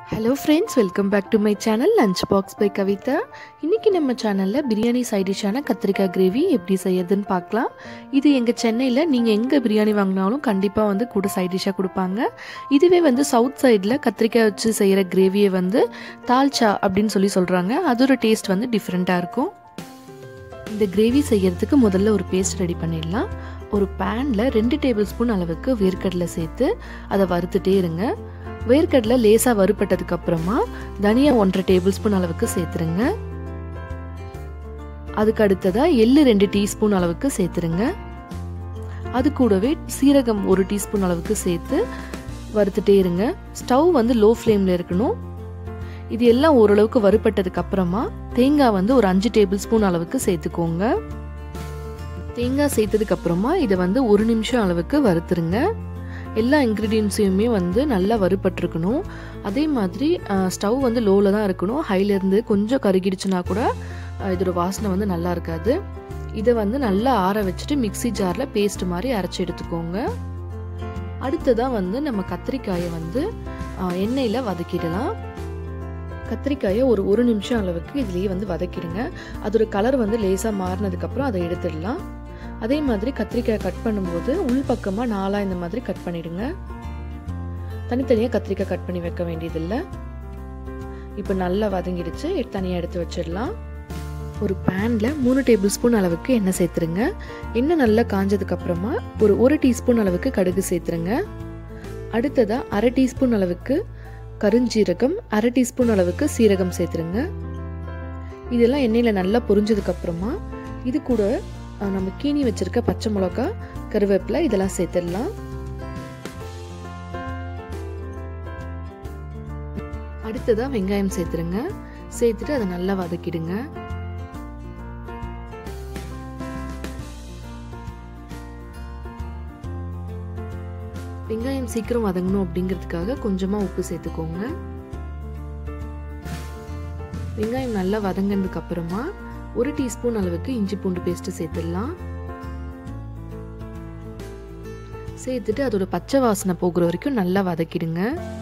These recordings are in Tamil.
hello friends welcome back to my channel lunch box by Kavitha இன்றைக்கி நம்ம சேனலில் பிரியாணி சைட் டிஷ்ஷான கத்திரிக்காய் கிரேவி எப்படி செய்யறதுன்னு பார்க்கலாம் இது எங்கள் சென்னையில் நீங்கள் எங்கே பிரியாணி வாங்கினாலும் கண்டிப்பாக வந்து கூட சைட் டிஷ்ஷாக கொடுப்பாங்க இதுவே வந்து சவுத் சைடில் கத்திரிக்காய் வச்சு செய்கிற கிரேவியை வந்து தால்ச்சா அப்படின்னு சொல்லி சொல்கிறாங்க அதோட டேஸ்ட் வந்து டிஃப்ரெண்ட்டாக இருக்கும் இந்த கிரேவி செய்யறதுக்கு முதல்ல ஒரு பேஸ்ட் ரெடி பண்ணிடலாம் ஒரு பேனில் ரெண்டு டேபிள் ஸ்பூன் அளவுக்கு வேர்க்கடலை சேர்த்து அதை வறுத்துட்டே இருங்க வேர்க்கடலை லேசாக வறுப்பட்டதுக்கு அப்புறமா தனியா ஒன்றரை டேபிள் ஸ்பூன் அளவுக்கு சேர்த்துருங்க அதுக்கு அடுத்ததாக எள்ளு ரெண்டு டீஸ்பூன் அளவுக்கு சேர்த்துருங்க அது கூடவே சீரகம் ஒரு டீஸ்பூன் அளவுக்கு சேர்த்து வறுத்துட்டே இருங்க ஸ்டவ் வந்து லோ ஃப்ளேமில் இருக்கணும் இது எல்லாம் ஓரளவுக்கு வறுப்பட்டதுக்கு அப்புறமா தேங்காய் வந்து ஒரு அஞ்சு டேபிள் ஸ்பூன் அளவுக்கு சேர்த்துக்கோங்க தேங்காய் சேர்த்ததுக்கு அப்புறமா இதை வந்து ஒரு நிமிஷம் அளவுக்கு வறுத்துருங்க எல்லா இன்க்ரீடியன்ஸையுமே வந்து நல்லா வறுபட்டிருக்கணும் அதே மாதிரி ஸ்டவ் வந்து லோவில் தான் இருக்கணும் ஹைலேருந்து கொஞ்சம் கருகிடுச்சுன்னா கூட இதோட வாசனை வந்து நல்லா இருக்காது இதை வந்து நல்லா ஆற வச்சுட்டு மிக்சி ஜாரில் பேஸ்ட் மாதிரி அரைச்சி எடுத்துக்கோங்க அடுத்ததாக வந்து நம்ம கத்திரிக்காயை வந்து எண்ணெயில் வதக்கிடலாம் கத்திரிக்காயை ஒரு ஒரு நிமிஷம் அளவுக்கு இதுலேயே வந்து வதக்கிடுங்க அதோட கலர் வந்து லேசாக மாறினதுக்கப்புறம் அதை எடுத்துடலாம் அதே மாதிரி கத்திரிக்காய் கட் பண்ணும்போது உள் பக்கமாக நாலாக இந்த மாதிரி கட் பண்ணிடுங்க தனித்தனியாக கத்திரிக்காய் கட் பண்ணி வைக்க வேண்டியதில்லை இப்போ நல்லா வதங்கிடுச்சு தனியாக எடுத்து வச்சிடலாம் ஒரு பேனில் மூணு டேபிள் ஸ்பூன் அளவுக்கு எண்ணெய் சேர்த்துருங்க எண்ணெய் நல்லா காஞ்சதுக்கு அப்புறமா ஒரு ஒரு டீஸ்பூன் அளவுக்கு கடுகு சேர்த்துருங்க அடுத்ததாக அரை டீஸ்பூன் அளவுக்கு கருஞ்சீரகம் அரை டீஸ்பூன் அளவுக்கு சீரகம் சேர்த்துருங்க இதெல்லாம் எண்ணெயில் நல்லா பொரிஞ்சதுக்கு அப்புறமா இது கூட நம்ம கீனி வச்சிருக்க பச்சை மிளகா கருவேப்பிலை இதெல்லாம் சேர்த்துடலாம் அடுத்ததா வெங்காயம் சேர்த்துருங்க சேர்த்துட்டு அதை நல்லா வதக்கிடுங்க வெங்காயம் சீக்கிரம் வதங்கணும் அப்படிங்கிறதுக்காக கொஞ்சமாக உப்பு சேர்த்துக்கோங்க வெங்காயம் நல்லா வதங்கினதுக்கு அப்புறமா ஒரு டீஸ்பூன் அளவுக்கு இஞ்சி பூண்டு பேஸ்ட் சேர்த்துடலாம் சேர்த்துட்டு அதோட பச்சை வாசனை போகிற வரைக்கும் நல்லா வதக்கிடுங்க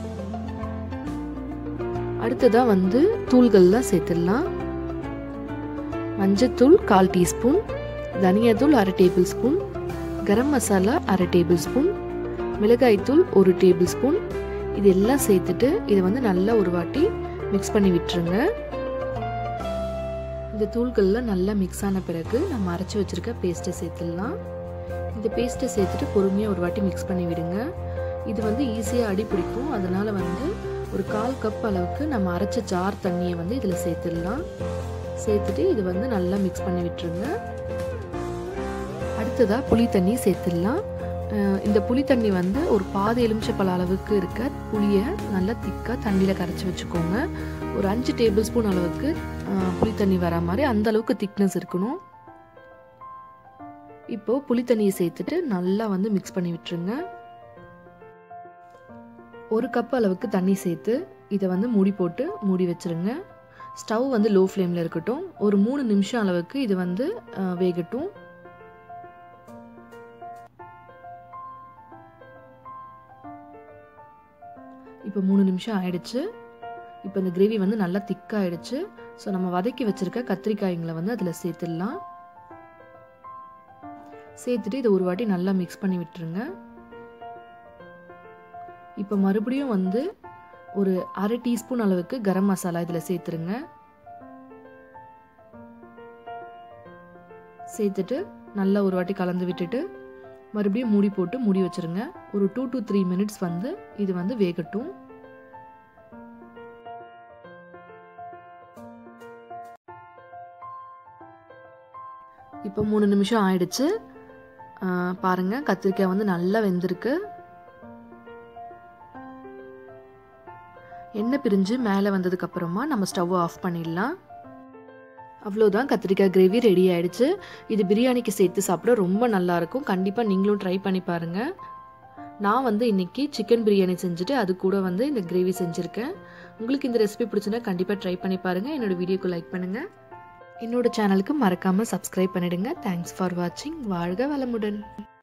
அடுத்ததா வந்து தூள்கள்லாம் சேர்த்துடலாம் மஞ்சத்தூள் கால் டீஸ்பூன் தனியாத்தூள் அரை டேபிள் ஸ்பூன் கரம் மசாலா அரை டேபிள் ஸ்பூன் மிளகாய்த்தூள் ஒரு டேபிள் ஸ்பூன் இது எல்லாம் சேர்த்துட்டு இதை வந்து நல்லா ஒரு வாட்டி மிக்ஸ் பண்ணி விட்டுருங்க இந்த தூள்கள்லாம் நல்லா மிக்ஸ் ஆன பிறகு நம்ம அரைச்சி வச்சுருக்க பேஸ்ட்டை சேர்த்துடலாம் இந்த பேஸ்ட்டை சேர்த்துட்டு பொறுமையாக ஒரு வாட்டி மிக்ஸ் பண்ணி விடுங்க இது வந்து ஈஸியாக அடி பிடிக்கும் அதனால் வந்து ஒரு கால் கப் அளவுக்கு நம்ம அரைச்ச ஜார் தண்ணியை வந்து இதில் சேர்த்துடலாம் சேர்த்துட்டு இது வந்து நல்லா மிக்ஸ் பண்ணி விட்டுருங்க அடுத்ததாக புளி தண்ணி சேர்த்துடலாம் இந்த புளி தண்ணி வந்து ஒரு பாதி எலுமிச்சப்பழ அளவுக்கு இருக்க புளியை நல்லா திக்காக தண்ணியில் கரைச்சி வச்சுக்கோங்க ஒரு அஞ்சு டேபிள் ஸ்பூன் அளவுக்கு புளி தண்ணி வர மாதிரி அந்த அளவுக்கு திக்னஸ் இருக்கணும் இப்போ புளி தண்ணியை சேர்த்துட்டு நல்லா வந்து மிக்ஸ் பண்ணி விட்டுருங்க ஒரு கப் அளவுக்கு தண்ணி சேர்த்து இதை வந்து மூடி போட்டு மூடி வச்சிருங்க ஸ்டவ் வந்து லோ ஃப்ளேமில் இருக்கட்டும் ஒரு மூணு நிமிஷம் அளவுக்கு இது வந்து வேகட்டும் இப்போ மூணு நிமிஷம் ஆயிடுச்சு இப்போ இந்த கிரேவி வந்து நல்லா திக்காயிடுச்சு ஸோ நம்ம வதக்கி வச்சிருக்க கத்திரிக்காய்ங்களை வந்து அதில் சேர்த்துடலாம் சேர்த்துட்டு இதை ஒரு வாட்டி நல்லா மிக்ஸ் பண்ணி விட்டுருங்க இப்போ மறுபடியும் வந்து ஒரு அரை டீஸ்பூன் அளவுக்கு கரம் மசாலா இதில் சேர்த்துருங்க சேர்த்துட்டு நல்லா ஒரு வாட்டி கலந்து விட்டுட்டு மறுபடியும் மூடி போட்டு மூடி வச்சுருங்க ஒரு டூ டு த்ரீ மினிட்ஸ் வந்து இது வந்து வேகட்டும் இப்போ மூணு நிமிஷம் ஆயிடுச்சு பாருங்கள் கத்திரிக்காய் வந்து நல்லா வெந்திருக்கு எண்ணெய் பிரிஞ்சு மேலே வந்ததுக்கப்புறமா நம்ம ஸ்டவ் ஆஃப் பண்ணிடலாம் அவ்வளோதான் கத்திரிக்காய் கிரேவி ரெடி ஆயிடுச்சு இது பிரியாணிக்கு சேர்த்து சாப்பிட ரொம்ப நல்லாயிருக்கும் கண்டிப்பாக நீங்களும் ட்ரை பண்ணி பாருங்கள் நான் வந்து இன்றைக்கி சிக்கன் பிரியாணி செஞ்சுட்டு அது கூட வந்து இந்த கிரேவி செஞ்சுருக்கேன் உங்களுக்கு இந்த ரெசிபி பிடிச்சுன்னா கண்டிப்பாக ட்ரை பண்ணி பாருங்கள் என்னோடய வீடியோக்கு லைக் பண்ணுங்கள் என்னோட சேனலுக்கு மறக்காமல் சப்ஸ்கிரைப் பண்ணிடுங்க தேங்க்ஸ் ஃபார் வாட்சிங் வாழ்க வளமுடன்